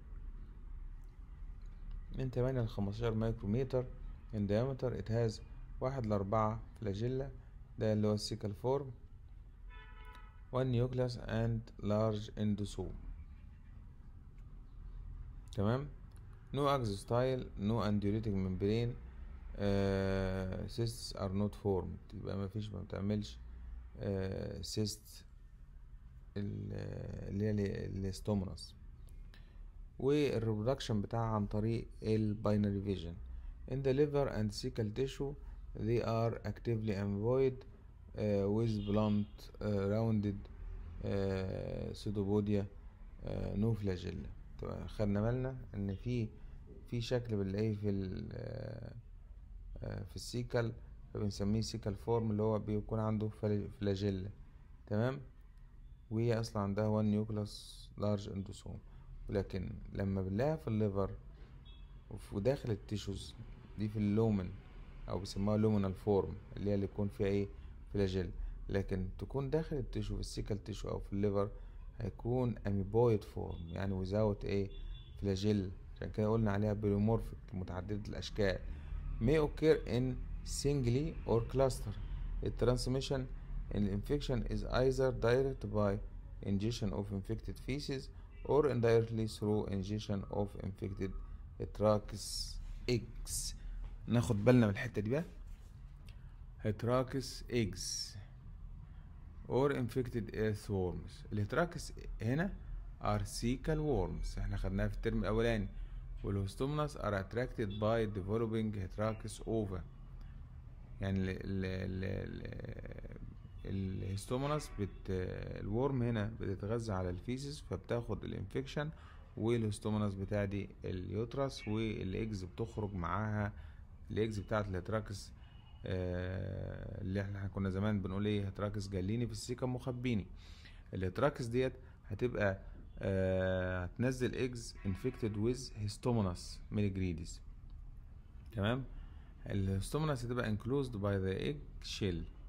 من 8 ل 15 مايكرومتر in diameter it has واحد لأربعة فلاجيلا ده اللي هو السيكال فورم one nucleus and large endosome تمام no axostyle no undulating membrane uh, cysts are not formed يبقى ما فيش ما بتعملش uh, cyst اللي هي الاستومنس والريبرودكشن بتاعها عن طريق الباينري فيجن in the liver and cecal tissue they are actively employed uh, with blunt uh, rounded uh, pseudopodia uh, no flagella خدنا بالنا ان في في شكل بنلاقيه في ال في السيكل فبنسميه سيكل فورم اللي هو بيكون عنده فلاجيلا تمام وهي اصلا عندها وان نيوكلاس لارج اندوسوم ولكن لما بنلاقيها في الليفر وداخل التيشوز دي في اللومن او بيسموها لومينال فورم اللي هي اللي يكون فيها ايه فلاجيل لكن تكون داخل التيشو في السيكل تيشو او في الليفر هيكون اميبويد فورم يعني وزاوت ايه فلاجيل عشان كده قلنا عليها بيومورفيك متعددة الاشكال may occur in singly or cluster الترانسميشن الانفكشن is either direct by ingestion of infected feces or indirectly through ingestion of infected heterococcus eggs ناخد بالنا من الحتة دي بقى heterococcus eggs or infected earthworms الهتراكس هنا are cecal worms احنا خدناها في الترم الاولاني والهستومنس are attracted by developing heterococcus ova يعني ال ال ال الهستومونس بت الورم هنا بتتغذى على الفيسس فبتاخد الانفكشن والهستومونس بتاع دي اليوترس والاكز بتخرج معاها الاكز بتاعت الهتراكس آه اللي احنا كنا زمان بنقول ايه هتراكس جاليني في السيكا مخبيني الهتراكس ديت هتبقى آه هتنزل اكز انفكتد ويز هيستومونس ميليجريديس تمام الهستومونس هتبقى enclosed by the egg shell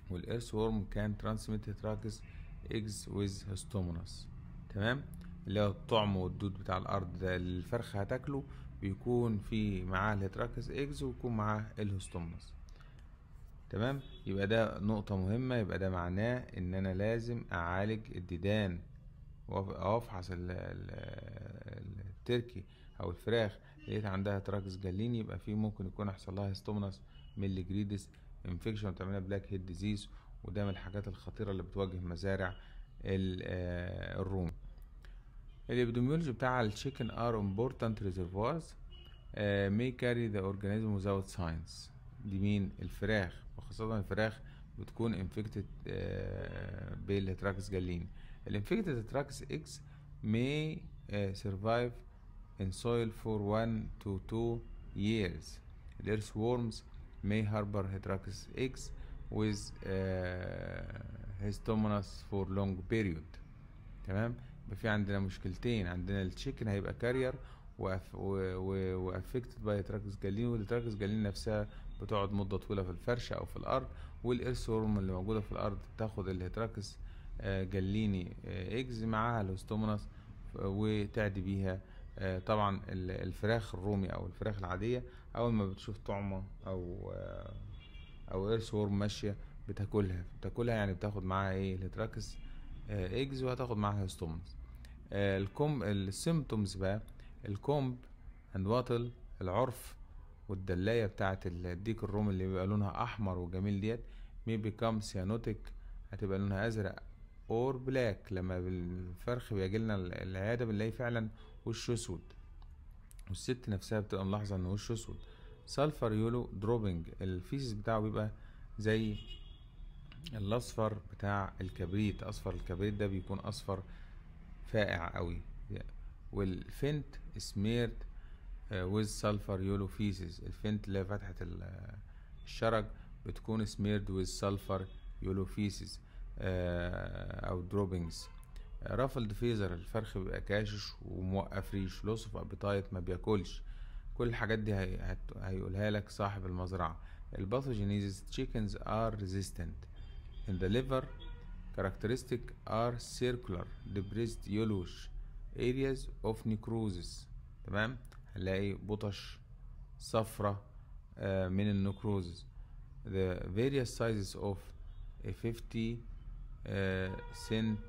والإيرث وورم كان ترانسميت هيتراكس ايجز ويز هستومونس تمام اللي هو الطعم والدود بتاع الأرض ده اللي الفرخة هتاكله بيكون في معاه الهيتراكس ايجز ويكون معاه الهستومونس تمام يبقى ده نقطة مهمة يبقى ده معناه ان انا لازم اعالج الديدان او افحص ال- ال- التركي او الفراخ لقيت عندها تراكس جاليني يبقى في ممكن يكون يحصل لها هيستومنس ميلي جريدس انفكشن وتعملها بلاك هيد ديزيز وده من الحاجات الخطيرة اللي بتواجه مزارع ال- آه، الروم الابيديميولوجي بتاع التشيكن ار امبورتانت ريزرفوارز may carry the organism without signs دي مين الفراخ وخاصة الفراخ بتكون انفكتد بالهتراكس جالين الانفكتد هتراكس اكس may uh, survive in soil for 1 to 2 years the earthworms may harbor heterococcus eggs with uh, histomonas for long period تمام يبقى في عندنا مشكلتين عندنا التشيكن هيبقى كارير وافكتد باي تراكس جالين والتراكس جالين نفسها بتقعد مدة طويلة في الفرشة أو في الأرض والإرثورم اللي موجودة في الأرض بتاخد الهتراكس آه، جاليني إجز معاها الهستومونس وتعدي بيها آه، طبعا ال- الفراخ الرومي أو الفراخ العادية أول ما بتشوف طعمة أو آه، أو إيرث وورم ماشية بتاكلها بتاكلها يعني بتاخد معاها إيه الهتراكس إجز وهتاخد معاها هستومونس الكم السيمتومز بقى الكومب اند واتل العرف والدلايه بتاعه الديك الرومي اللي بيبقى لونها احمر وجميل ديت مي بيكام سيانوتيك هتبقى لونها ازرق اور بلاك لما الفرخ بيجي لنا العياده بنلاقي فعلا وشه اسود والست نفسها بتبقى ملاحظه ان وشه اسود سلفر يولو دروبنج الفيسز بتاعه بيبقى زي الاصفر بتاع الكبريت اصفر الكبريت ده بيكون اصفر فاقع قوي والفنت سميرد ويز سلفر يولو فيسز الفنت اللي هي فتحة ال- الشرج بتكون سميرد ويز سلفر يولو فيسز او دروبينجز رافلد فيزر الفرخ بيبقى كاشش وموقف ريش لوس اوف ابيتايت ما بياكلش كل الحاجات دي هي... هت... هيقولها لك صاحب المزرعة الباثوجينيزيس chickens are resistant in the liver characteristic are circular depressed yellowish areas of necrosis تمام هنلاقي بطش صفرة آه، من النكروزز the various sizes of a 50 uh, cent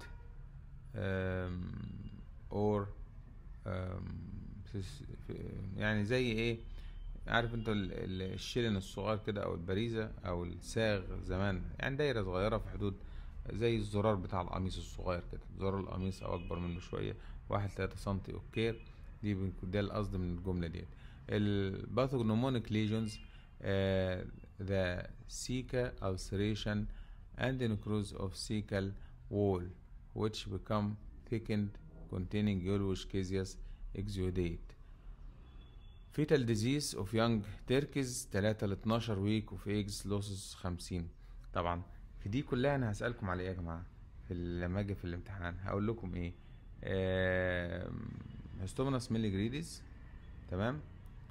um, or um, سس- يعني زي ايه عارف انت ال- ال- الشيلن الصغير كده او البريزة او الساغ زمان يعني دايرة صغيرة في حدود زي الزرار بتاع القميص الصغير كده زرار القميص او اكبر منه شوية واحد تلاتة سنتي اوكير دي بنكون- ده القصد من الجملة ديت الباثوجنومونيك ليجونز the ceca ulceration and necrosis of cecal wall which become thickened containing yellowish caseous exudate fetal disease of young turkeys 3 ل 12 week of eggs losses 50 طبعا في دي كلها انا هسألكم على ايه يا جماعة في ال- لما اجي في الامتحان هقول لكم ايه هستومنس ميلي جريديز تمام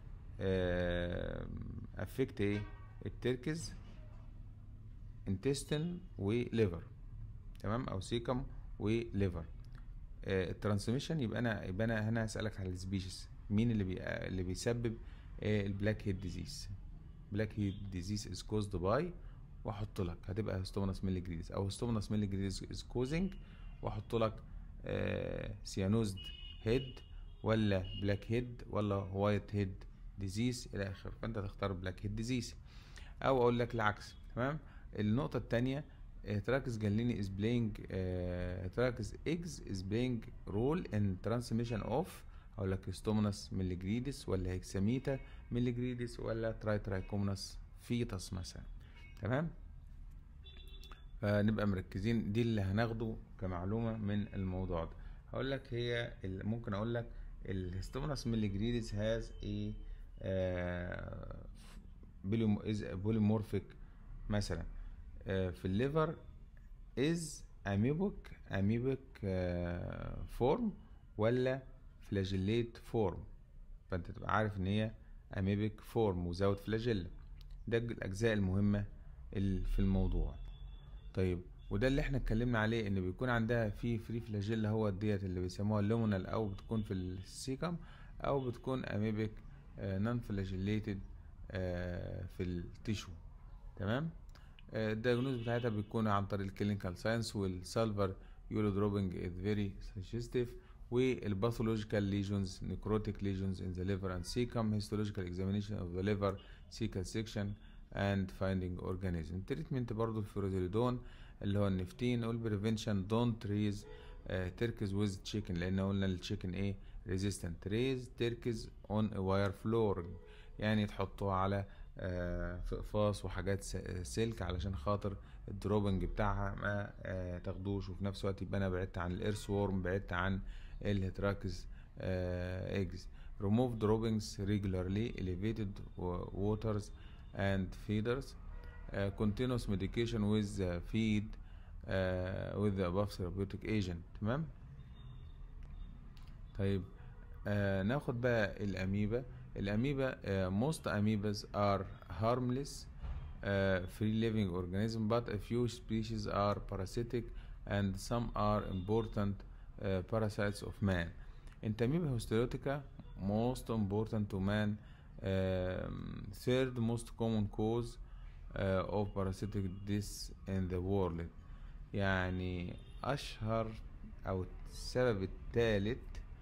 افكت ايه التركز انتستين وليفر تمام او سيكم وليفر الترانسميشن يبقى انا يبقى انا هنا هسألك على السبيشيز مين اللي بي اللي بيسبب البلاك هيد ديزيز بلاك هيد ديزيز از كوزد باي واحط لك هتبقى هستومنس ميلي جريديز او هستومنس ميلي جريديز از كوزنج واحط لك سيانوزد هيد ولا بلاك هيد ولا وايت هيد ديزيز الى اخره فانت تختار بلاك هيد ديزيز او اقول لك العكس تمام النقطه الثانيه تراكس جاليني is playing uh, تراكس eggs is playing role in transmission of اقول لك ستومنس ميليجريدس ولا هيكساميتا ميليجريدس ولا تراي ترايكومنس فيتس مثلا تمام فنبقى مركزين دي اللي هناخده كمعلومة من الموضوع ده هقول لك هي ال- ممكن اقول لك الهستومنس ميليجريدس هاز ايه بوليمورفيك مثلا آه، في الليفر از اميبوك اميبوك فورم ولا فلاجيليت فورم فانت تبقى عارف ان هي اميبك فورم وزود فلاجيلا ده الاجزاء المهمه اللي في الموضوع طيب وده اللي احنا اتكلمنا عليه ان بيكون عندها في فري فلاجيلا هو ديت اللي بيسموها اللومينال او بتكون في السيكم او بتكون اميبك نون فلاجيليتد في التيشو تمام الدايجنوز بتاعتها بيكون عن طريق الكلينيكال ساينس والسالفر يولو دروبنج از فيري سجستيف والباثولوجيكال ليجونز نيكروتيك ليجونز ان ذا ليفر اند سيكم هيستولوجيكال اكزامينيشن اوف ذا ليفر سيكال سيكشن اند فايندينج اورجانيزم تريتمنت برضه الفيروزيليدون اللي هو النفتين والبريفنشن دونت ريز تركز ويز تشيكن لان قلنا التشيكن ايه ريزيستنت ريز تركز اون واير فلور يعني تحطوها على آه فقفاص وحاجات سلك علشان خاطر الدروبنج بتاعها ما آه تاخدوش وفي نفس الوقت يبقى انا بعدت عن الايرث وورم بعدت عن الهتراكس ايجز remove droppings regularly elevated waters and feeders uh, continuous medication with uh, feed uh, with the above therapeutic agent تمام طيب آه ناخد بقى الاميبا الاميبا آه most amoebas are harmless uh, free living organism but a few species are parasitic and some are important uh, parasites of man Entamoeba histolytica most important to man um, third most common cause uh, of parasitic death in the world يعني أشهر أو السبب الثالث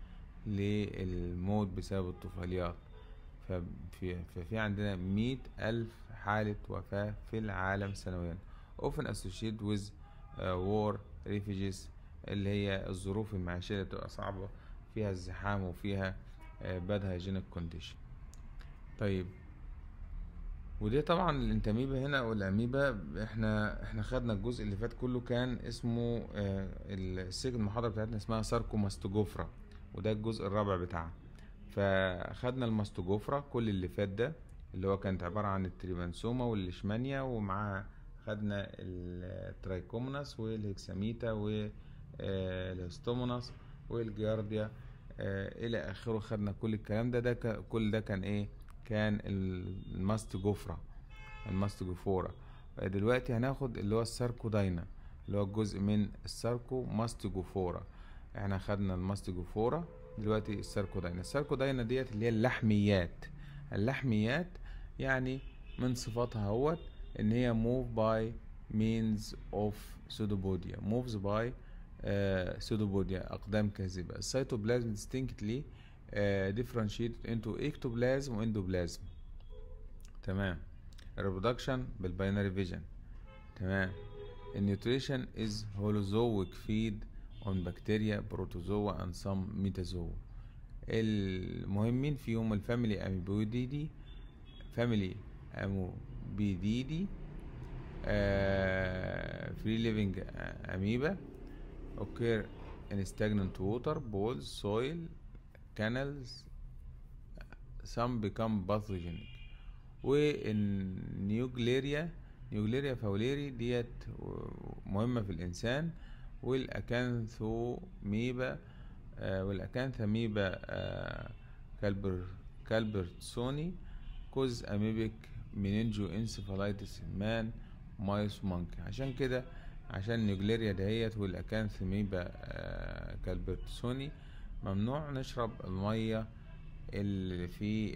للموت بسبب الطفيليات ففي, ففي عندنا مية ألف حالة وفاة في العالم سنويا often associated with uh, war refugees اللي هي الظروف المعيشية اللي بتبقى صعبة فيها الزحام وفيها uh, bad hygienic condition طيب ودي طبعا الانتاميبا هنا والاميبا احنا احنا خدنا الجزء اللي فات كله كان اسمه آه السجن المحاضره بتاعتنا اسمها ساركوماستوجوفرا وده الجزء الرابع بتاعها فخدنا الماستوجوفرا كل اللي فات ده اللي هو كانت عباره عن التريبانسوما والليشمانيا ومعاها خدنا الترايكوموناس والهكساميتا والهستوموناس والجيارديا آه الى اخره خدنا كل الكلام ده ده كل ده كان ايه كان الماست جوفرا الماست جوفورا دلوقتي هناخد اللي هو الساركوداينا اللي هو الجزء من الساركو ماست جوفورا احنا خدنا الماست جوفورا دلوقتي الساركوداينا الساركوداينا ديت اللي هي اللحميات اللحميات يعني من صفاتها هوت ان هي move by means of pseudopodia moves by pseudopodia اقدام كاذبه السيتوبلازم distinctly Uh, differentiated into ectoplasm واندوبلازم تمام reproduction بالباينري فيجن تمام النيوتريشن is holozoic feed on bacteria protozoa and some metazoa المهمين فيهم الفاميلي اميبويديدي فاميلي اموبيديدي free living amoeba occur in stagnant water bowls soil canals some become pathogenic والنيوكليريا نيوكليريا فاوليري ديت مهمة في الإنسان والأكانثوميبا آه والأكانثاميبا آه كالبر كالبرتسوني كوز أميبك مننجو انسفالايتس مان مايس مونكي عشان كده عشان النيوكليريا دهيت والأكانثاميبا آه كالبرتسوني ممنوع نشرب المية اللي في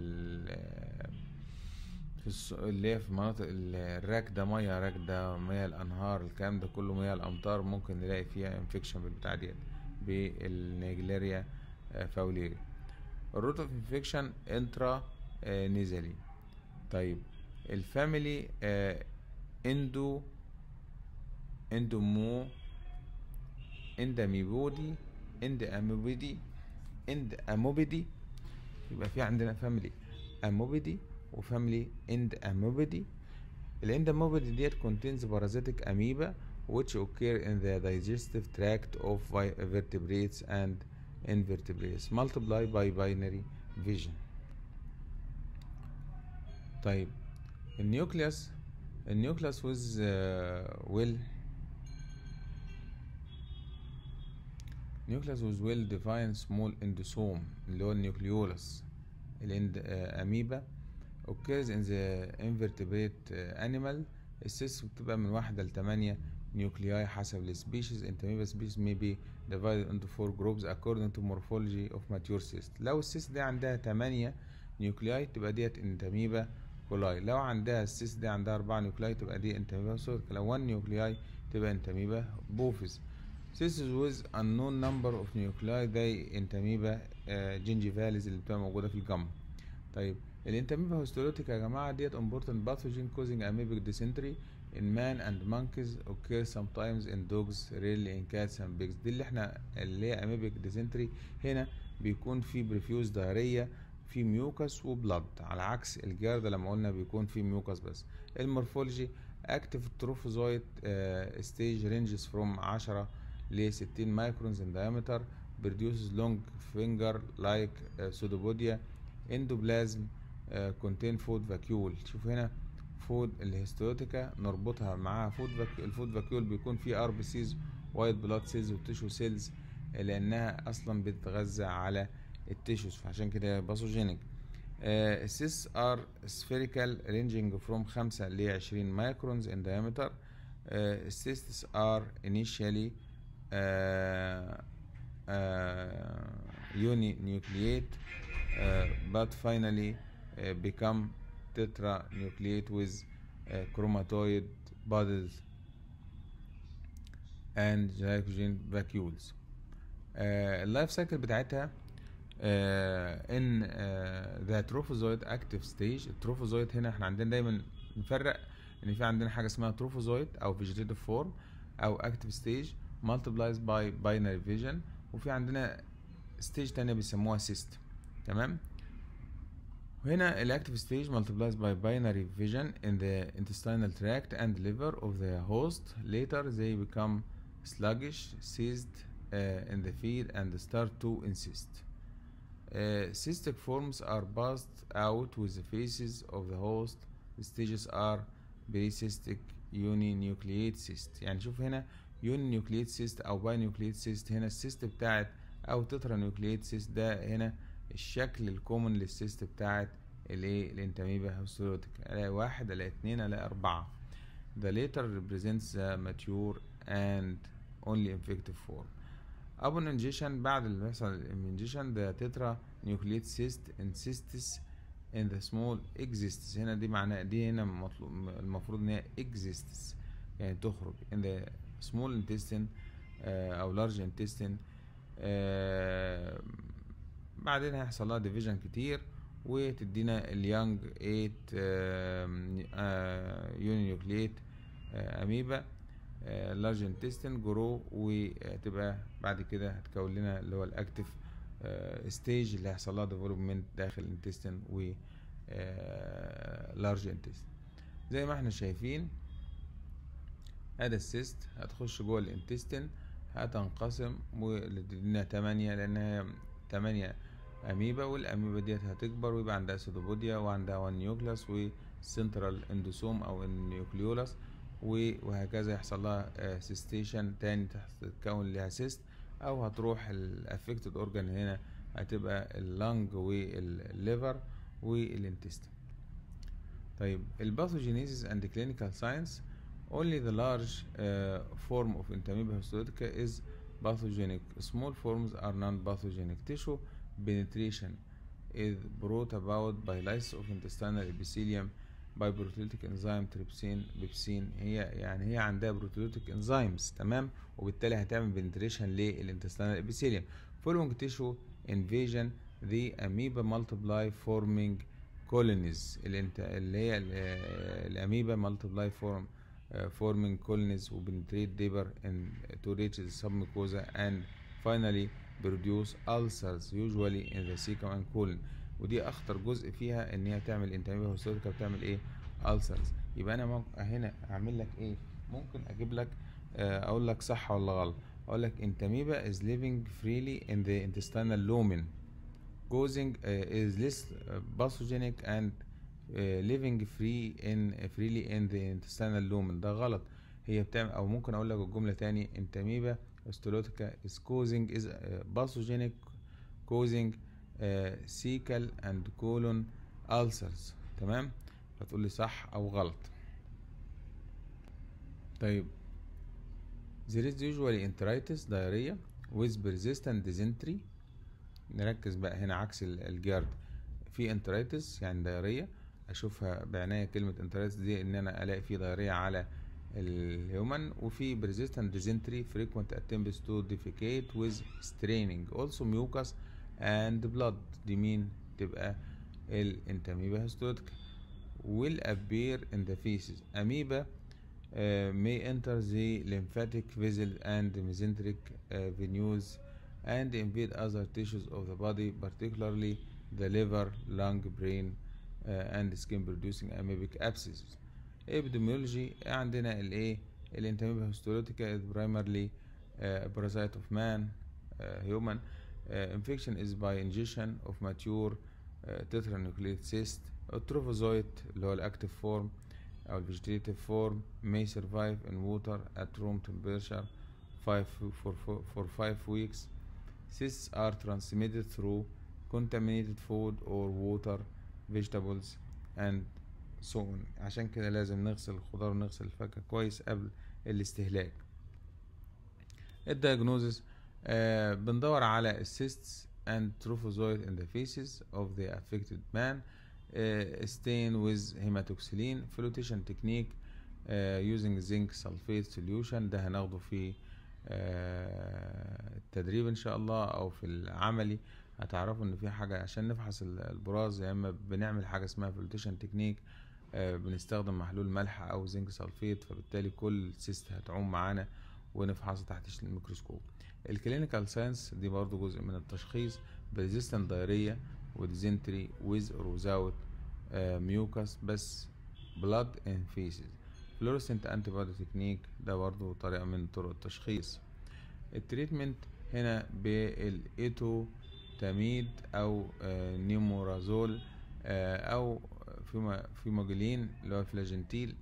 في الس... اللي هي في مناطق الراكدة مية راكدة مياه الأنهار الكلام ده كله مياه الأمطار ممكن نلاقي فيها انفكشن بالبتاع ديت بالنيجليريا فاوليري الروت اوف انفكشن انترا نيزلي طيب الفاميلي اندو اندومو انداميبودي اند اموبيدي اند اموبيدي يبقى في عندنا فاميلي اموبيدي وفاميلي اند اموبيدي الاند اموبيدي ديت contains parasitic amoeba which occur in the digestive tract of vertebrates and invertebrates multiply by binary vision طيب النيوكليوس النيوكليوس was uh, well nucleus with well defined small endosome اللي هو النيوكليولس الاند اميبا occurs in the invertebrate animal السيس بتبقى من واحدة لتمانية نيوكلياي حسب السبيشيز انتاميبا سبيشيز may be divided into four groups according to morphology of mature cyst لو السيس دي عندها تمانية نيوكلياي تبقى ديت انتاميبا كولاي لو عندها السيس دي عندها أربعة نيوكلياي تبقى دي انتاميبا سورك لو 1 نيوكلياي تبقى انتاميبا بوفيس cysts with unknown number of nuclei زي انتاميبا جينجيفاليز اللي بتبقى موجودة في الجم طيب الانتاميبا هيستولوتيكا يا جماعة ديت important pathogen causing amoebic dysentery in man and monkeys occur sometimes in dogs rarely in cats and pigs دي اللي احنا اللي هي amoebic dysentery هنا بيكون في بريفيوز دهرية في ميوكس وبلد على عكس الجرد لما قلنا بيكون في ميوكس بس المورفولوجي اكتف تروفوزويت ستيج رينجز فروم 10 ل 60 مايكرونز in diameter produces long finger like uh, pseudopodia endoplasm uh, contain food vacuole شوف هنا فود الهيستوتيكا نربطها معاها فود فاك... الفود فاكيول بيكون فيه ار بي سيز وايت بلاد سيلز وتيشو سيلز لانها اصلا بتتغذى على التيشوز فعشان كده باثوجينيك السيس ار سفيريكال رينجينج فروم 5 ل 20 مايكرونز ان diameter السيستس ار initially uninucleate uh, but finally uh, become tetranucleate with uh, chromatoid bodies and glycogen vacuoles اللايف سايكل بتاعتها ان ذا تروفوزويد اكتيف ستيج التروفوزويد هنا احنا عندنا دايما نفرق ان في عندنا حاجه اسمها تروفوزويد او فيجيتيف فورم او اكتيف ستيج multiplies by binary vision وفي عندنا ستيج تانية بيسموها سيست تمام وهنا الاكتيف ستيج multiplies by binary vision in the intestinal tract and liver of the host later they become sluggish seized uh, in the feed and start to insist uh, cystic forms are passed out with the faces of the host the stages are pre-cystic uninucleate cyst يعني شوف هنا يوني نيوكليت سيست او باي نيوكليت سيست هنا السيست بتاعت او تترا نيوكليت سيست ده هنا الشكل الكومن للسيست بتاعت الايه الانتاميبا هيستولوتيك الاقي واحد الاقي اتنين الاقي اربعة the later represents the mature and only infective form upon ingestion بعد اللي بيحصل الانجيشن the tetra nucleate cyst insists in the small exists هنا دي معناه دي هنا مطلوب المفروض ان هي exists يعني تخرج in the small intestine آه او large intestine آه بعدين هيحصل لها division كتير وتدينا اليانج 8 يونيوكليت اميبا لارج انتستين جرو وتبقى بعد كده هتكون لنا اللي هو الاكتف ستيج اللي هيحصل لها ديفلوبمنت داخل الانتستين و لارج انتستين زي ما احنا شايفين ادي السيست هتخش جوه الانتستين هتنقسم ولدينا تمانية لانها تمانية اميبا والاميبا ديت هتكبر ويبقى عندها سيدوبوديا وعندها وان نيوكلاس وسنترال اندوسوم او النيوكليولاس وهكذا يحصل لها سيستيشن تاني تتكون ليها سيست او هتروح الافكتد اورجان هنا هتبقى اللنج والليفر والانتستين طيب الباثوجينيسيس اند كلينيكال ساينس only the large uh, form of entamoeba histolytica is pathogenic small forms are non-pathogenic tissue penetration is brought about by lysis of intestinal epithelium by proteolytic enzyme trypsin بيبسين هي يعني هي عندها proteolytic enzymes تمام وبالتالي هتعمل penetration للintestinal epithelium following tissue invasion the amoeba multiply forming colonies اللي هي الاميبا multiply form uh, forming colonies who penetrate deeper in to reach the submucosa and finally produce ulcers usually in the cecum and colon ودي اخطر جزء فيها ان هي تعمل انتاميبا هوستوتيكا بتعمل ايه ulcers يبقى انا ممكن هنا اعمل لك ايه ممكن اجيب لك uh, اقول لك صح ولا غلط اقول لك انتاميبا is living freely in the intestinal lumen causing uh, is less uh, pathogenic and uh, living free in freely in the intestinal lumen ده غلط هي بتعمل او ممكن اقول لك الجمله تاني انتاميبا هيستولوتيكا is causing is uh, pathogenic causing uh, cecal and colon ulcers تمام فتقول لي صح او غلط طيب there is usually enteritis diarrhea with persistent dysentery نركز بقى هنا عكس ال- الجارد في انترايتس يعني دايرية اشوفها بعناية كلمة انترايتس دي ان انا الاقي في دايرية على الهيومن وفي persistent dysentery frequent attempts to defecate with straining also mucus and blood دي مين تبقى الانتاميبا هيستوتيكا will appear in the feces amoeba uh, may enter the lymphatic vessel and mesenteric uh, venues and invade other tissues of the body particularly the liver lung brain uh, and skin producing amoebic abscesses epidemiology عندنا الايه الانتاميبا هيستولوتيكا is primarily uh, parasite of man uh, human uh, infection is by ingestion of mature uh, tetranucleate cyst التروفوزويت اللي هو الاكتيف فورم او الفيجيتيف فورم may survive in water at room temperature five for, for, for five weeks cysts are transmitted through contaminated food or water vegetables and so on عشان كده لازم نغسل الخضار ونغسل الفاكهة كويس قبل الاستهلاك الدياجنوزس آه بندور على السيستس and trophozoid in the faces of the affected man uh, stain with hematoxylin flotation technique uh, using zinc sulfate solution ده هناخده في آه، التدريب ان شاء الله او في العملي هتعرفوا ان في حاجه عشان نفحص ال- البراز يا اما بنعمل حاجه اسمها فلوتيشن تكنيك بنستخدم محلول ملح او زنك سلفيت فبالتالي كل سيست هتعوم معانا ونفحصه تحت الميكروسكوب الكلينيكال ساينس دي برضو جزء من التشخيص بريزيستنت دايريا وديزنتري ويز اور ويزاوت ميوكاس بس بلاد ان فيسز فلورسنت انتي بودي تكنيك ده برضو طريقه من طرق التشخيص التريتمنت هنا بالايتو تاميد او آه، نيمورازول آه، او فيما فيموجلين اللي هو فلاجنتيل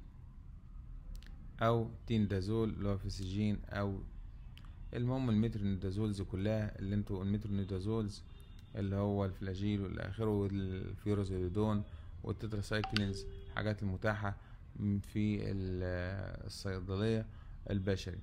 او تيندازول اللي هو فيسيجين او المهم المترونيدازولز كلها اللي انتوا المترونيدازولز اللي هو الفلاجيل والى اخره والفيروزيدون والتتراسايكلينز الحاجات المتاحة م- في ال- الصيدلية البشري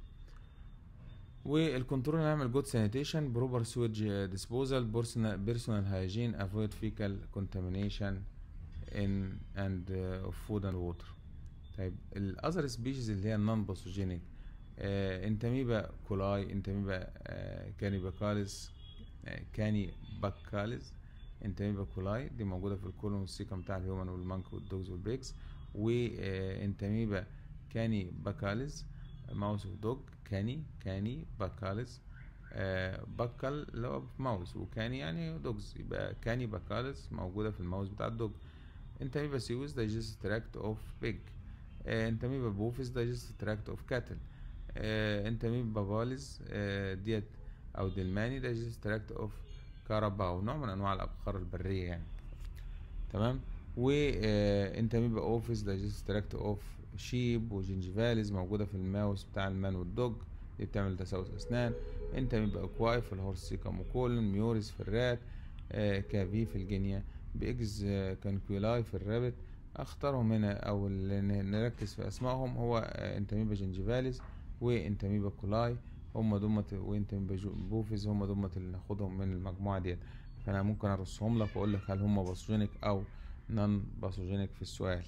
والكنترول نعمل جود سانيتيشن بروبر سويج ديسبوزال بيرسونال هايجين افويد فيكال كونتامينيشن ان اند اوف فود اند ووتر طيب الاذر سبيشيز اللي هي النون باثوجينيك انتاميبا كولاي انتاميبا كاني باكاليس كاني باكاليس انتاميبا كولاي دي موجوده في الكولون والسيكم بتاع الهيومن والمانك والدوجز والبريكس وانتاميبا كاني باكاليس ماوس اوف دوج كاني كاني باكاليس آه بكال اللي هو في ماوس وكاني يعني دوجز يبقى كاني باكاليس موجوده في الماوس بتاع الدوج انتاميبا سيوس دايجست تراكت اوف بيج انتاميبا بوفيس دايجست تراكت اوف كاتل انتاميبا باباليز آه ديت او دلماني دايجست تراكت اوف كاراباو نوع من انواع الابقار البريه يعني تمام وانتاميبا اوفيس دايجست تراكت اوف شيب وجنجيفاليز موجوده في الماوس بتاع المان والدوج دي بتعمل تسوس اسنان انتاميبا اكواي في الهورس سيكم وكولن ميوريس في الرات آه كافي في الجينيا بيجز آه كانكويلاي في الرابت اختارهم هنا او اللي ن- نركز في اسمائهم هو آه، انتاميبا جنجيفاليس وانتاميبا كولاي هم دمت وانتاميبا جو- بوفيز هم دمت اللي ناخدهم من المجموعه ديت فانا ممكن ارصهم لك واقول لك هل هم باثوجينيك او نون باثوجينيك في السؤال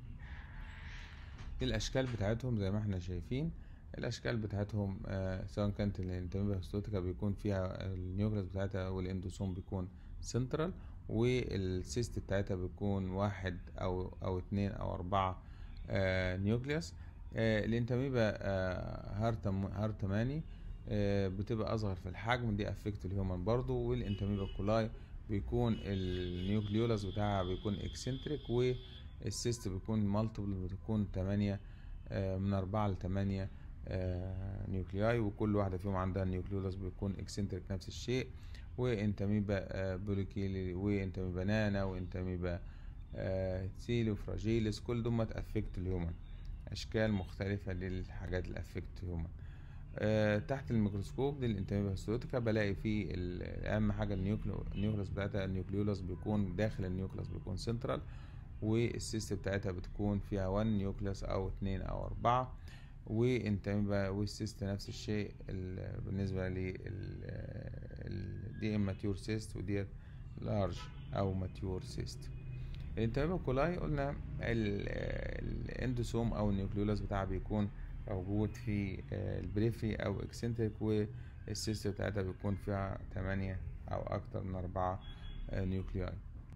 دي الاشكال بتاعتهم زي ما احنا شايفين الاشكال بتاعتهم آه سواء كانت الانتاميبا هيستوتيكا بيكون فيها النيوكلاس بتاعتها والاندوسوم بيكون سنترال والسيست بتاعتها بيكون واحد او او اتنين او اربعة آه نيوكليوس آه الانتاميبا آه هارتم هارتماني آه بتبقى اصغر في الحجم دي افكت الهيومن برضو والانتاميبا كولاي بيكون النيوكليولاس بتاعها بيكون اكسنتريك والسيست بيكون مالتيبل بتكون تمانية آه من أربعة لتمانية آه نيوكلياي وكل واحدة فيهم عندها النيوكليولاس بيكون اكسنتريك نفس الشيء وانتاميبا آه بوليكيلي وانتاميبا نانا وانتاميبا آه تيلي وفراجيلس كل دول افكت الهيومن اشكال مختلفة للحاجات اللي افكت هيومن آه تحت الميكروسكوب دي الانتاميبا هيستوتيكا بلاقي فيه ال- اهم حاجة النيوكليو- النيوكلاس بتاعتها النيوكليولاس بيكون داخل النيوكلاس بيكون سنترال والسيست بتاعتها بتكون فيها 1 نيوكليوس او اتنين او اربعة وانتاميبا والسيست نفس الشيء ال- بالنسبة لل دي ام ماتيور سيست وديت لارج او ماتيور سيست الانتاميبا كولاي قلنا ال- الاندوسوم او النيوكليولاس بتاعها بيكون موجود في آه، البريفري او اكسنتريك والسيست بتاعتها بيكون فيها تمانية او اكتر من اربعة آه، نيوكلياي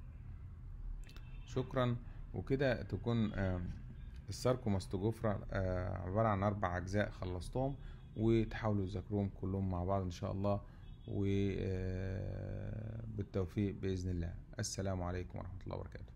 شكرا وكده تكون آم، الساركوماستوجوفرا آه، عبارة عن أربع أجزاء خلصتهم وتحاولوا تذاكروهم كلهم مع بعض إن شاء الله وبالتوفيق بإذن الله السلام عليكم ورحمة الله وبركاته